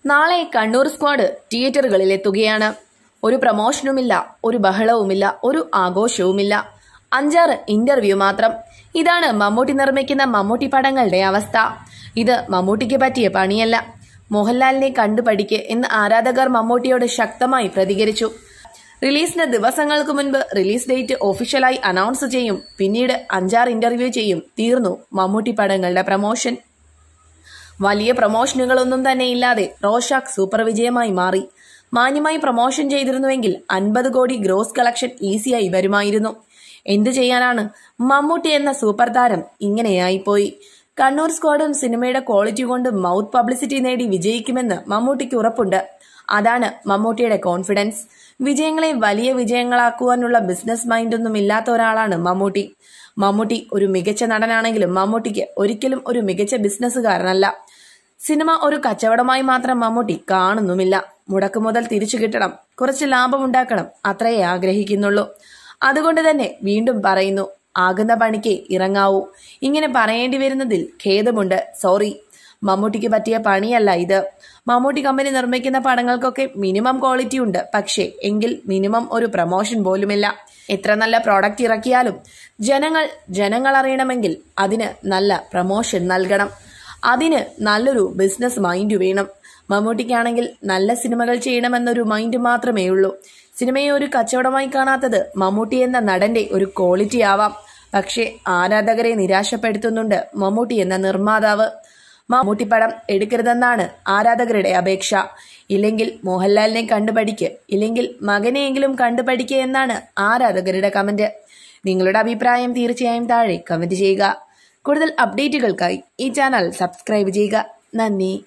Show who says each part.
Speaker 1: നാളെ കണ്ണൂർ സ്ക്വാഡ് തിയേറ്ററുകളിൽ എത്തുകയാണ് ഒരു പ്രമോഷനുമില്ല ഒരു ബഹളവുമില്ല ഒരു ആഘോഷവുമില്ല അഞ്ചാറ് ഇന്റർവ്യൂ മാത്രം ഇതാണ് മമ്മൂട്ടി നിർമ്മിക്കുന്ന മമ്മൂട്ടി പടങ്ങളുടെ അവസ്ഥ ഇത് മമ്മൂട്ടിക്ക് പറ്റിയ പണിയല്ല മോഹൻലാലിനെ കണ്ടു പഠിക്ക് എന്ന് ആരാധകർ മമ്മൂട്ടിയോട് ശക്തമായി പ്രതികരിച്ചു റിലീസിന് ദിവസങ്ങൾക്ക് മുൻപ് റിലീസ് ഡേറ്റ് ഒഫീഷ്യലായി അനൗൺസ് ചെയ്യും പിന്നീട് അഞ്ചാറ് ഇന്റർവ്യൂ ചെയ്യും തീർന്നു മമ്മൂട്ടി പടങ്ങളുടെ പ്രമോഷൻ വലിയ പ്രമോഷനുകളൊന്നും തന്നെ ഇല്ലാതെ റോഷാക്ക് സൂപ്പർ വിജയമായി മാറി മാന്യമായി പ്രമോഷൻ ചെയ്തിരുന്നുവെങ്കിൽ അൻപത് കോടി ഗ്രോസ് കളക്ഷൻ ഈസിയായി വരുമായിരുന്നു എന്തു ചെയ്യാനാണ് മമ്മൂട്ടി എന്ന സൂപ്പർ താരം ഇങ്ങനെയായിപ്പോയി കണ്ണൂർ സ്ക്വാഡും സിനിമയുടെ ക്വാളിറ്റി കൊണ്ട് മൗത്ത് പബ്ലിസിറ്റി നേടി വിജയിക്കുമെന്ന് മമ്മൂട്ടിക്ക് ഉറപ്പുണ്ട് അതാണ് മമ്മൂട്ടിയുടെ കോൺഫിഡൻസ് വിജയങ്ങളെ വലിയ വിജയങ്ങളാക്കുവാനുള്ള ബിസിനസ് മൈൻഡൊന്നും ഇല്ലാത്ത ഒരാളാണ് മമ്മൂട്ടി മമ്മൂട്ടി ഒരു മികച്ച നടനാണെങ്കിലും മമ്മൂട്ടിക്ക് ഒരിക്കലും ഒരു മികച്ച ബിസിനസ്സുകാരനല്ല സിനിമ ഒരു കച്ചവടമായി മാത്രം മമ്മൂട്ടി കാണുന്നുമില്ല മുടക്ക് മുതൽ തിരിച്ചു കിട്ടണം കുറച്ച് ലാഭമുണ്ടാക്കണം അത്രയേ ആഗ്രഹിക്കുന്നുള്ളൂ അതുകൊണ്ട് തന്നെ വീണ്ടും പറയുന്നു ആകുന്ന പണിക്ക് ഇറങ്ങാവൂ ഇങ്ങനെ പറയേണ്ടി വരുന്നതിൽ ഖേദമുണ്ട് സോറി മമ്മൂട്ടിക്ക് പറ്റിയ പണിയല്ല ഇത് മമ്മൂട്ടി കമ്പനി നിർമ്മിക്കുന്ന പടങ്ങൾക്കൊക്കെ മിനിമം ക്വാളിറ്റി ഉണ്ട് പക്ഷേ എങ്കിൽ മിനിമം ഒരു പ്രൊമോഷൻ പോലുമില്ല എത്ര നല്ല പ്രോഡക്റ്റ് ഇറക്കിയാലും ജനങ്ങൾ ജനങ്ങൾ അറിയണമെങ്കിൽ അതിന് നല്ല പ്രൊമോഷൻ നൽകണം അതിന് നല്ലൊരു ബിസിനസ് മൈൻഡ് വേണം മമ്മൂട്ടിക്കാണെങ്കിൽ നല്ല സിനിമകൾ ചെയ്യണമെന്നൊരു മൈൻഡ് മാത്രമേ ഉള്ളൂ സിനിമയെ ഒരു കച്ചവടമായി കാണാത്തത് മമ്മൂട്ടി എന്ന നടന്റെ ഒരു ക്വാളിറ്റി ആവാം പക്ഷേ ആരാധകരെ നിരാശപ്പെടുത്തുന്നുണ്ട് മമ്മൂട്ടി എന്ന നിർമ്മാതാവ് മമ്മൂട്ടി പടം എടുക്കരുതെന്നാണ് ആരാധകരുടെ അപേക്ഷ ഇല്ലെങ്കിൽ മോഹൻലാലിനെ കണ്ടുപഠിക്ക് ഇല്ലെങ്കിൽ മകനെയെങ്കിലും കണ്ടുപഠിക്കുക എന്നാണ് ആരാധകരുടെ കമന്റ് നിങ്ങളുടെ അഭിപ്രായം തീർച്ചയായും താഴെ കമന്റ് ചെയ്യുക കൂടുതൽ അപ്ഡേറ്റുകൾക്കായി ഈ ചാനൽ സബ്സ്ക്രൈബ് ചെയ്യുക നന്ദി